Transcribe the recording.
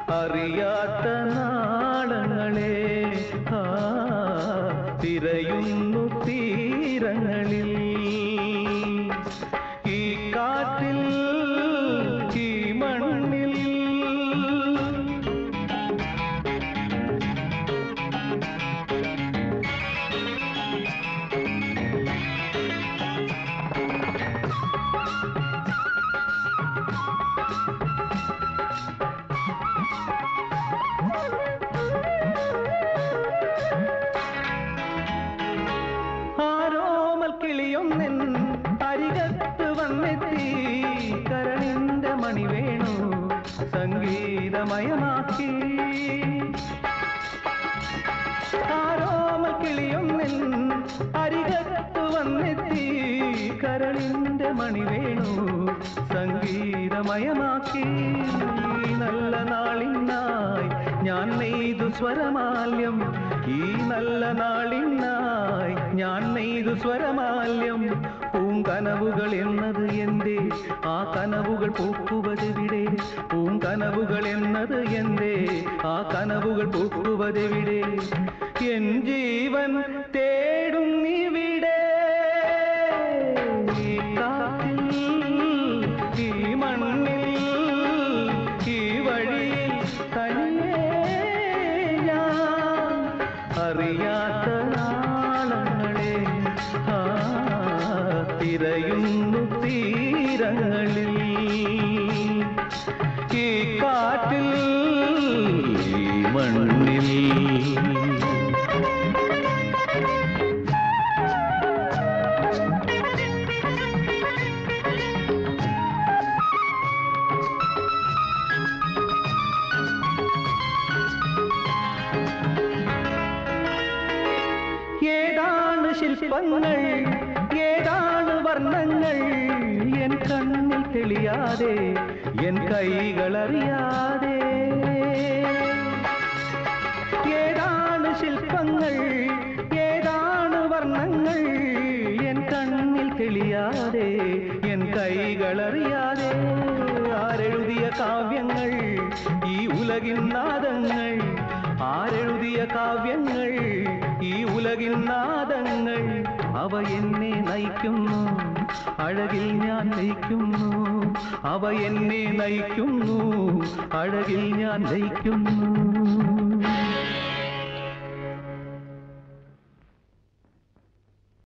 അറിയാത്ത നാളങ്ങളെ ആ, തിരയുന്നു തീരങ്ങളിൽ ഈ കാറ്റിൽ ഈ മണ്ണിൽ ആരോമൽ കിളിയൊന്നിൻ അരികത്ത് വന്നെത്തി കരണിന്റെ മണി വേണു സംഗീതമയമാക്കി ആരോമൽ കിളിയൊന്നിൻ അരികത്ത് വന്നെത്തി കരളിന്റെ മണി വേണു സംഗീതമയമാക്കി നല്ല നാളിനായി ഞാൻ നെയ്തു സ്വരമാല്യം ഈ നല്ല നാളിനായി ഞാൻ നെയ്തു സ്വരമാല്യം പൂങ്കനവുകൾ എന്നത് എന്തേ ആ കനവുകൾ പൂക്കുവതെവിടെ പൂങ്കനവുകൾ എന്നത് എന്തേ ആ കനവുകൾ പൂക്കുവതെവിടെ എൻ ജീവൻ തേടും ഇവിടെ ഈ കാറ്റിൽ ഈ മണ്ണിൽ ഈ വഴിയിൽ തനിയേ ഞാൻ അറിയാത്ത നാളങ്ങളെ ആ തിരയുന്നു തീരങ്ങളിൽ ഈ കാറ്റിൽ ഈ മണ്ണിൽ ഏതാണ് ശില്പങ്ങൾ ഏതാണ് വർണ്ണങ്ങൾ എൻ കണ്ണിൽ തെളിയാതെ എൻ കൈകൾ അറിയാതെ ഏതാണ് ശില്പങ്ങൾ ഏതാണ് വർണ്ണങ്ങൾ എൻ കണ്ണിൽ തെളിയാതെ എൻ കൈകൾ അറിയാതെ ആരെഴുതിയ കാവ്യങ്ങൾ ഈ ഉലകിൻ നാദങ്ങൾ ആരെഴുതിയ കാവ്യങ്ങൾ ഈ ഉലകിൻ നാദങ്ങൾ അവ എന്നെ നയിക്കുന്നു അഴകിൽ ഞാൻ ലയിക്കുന്നു അവ എന്നെ നയിക്കുന്നു അഴകിൽ ഞാൻ ലയിക്കുന്നു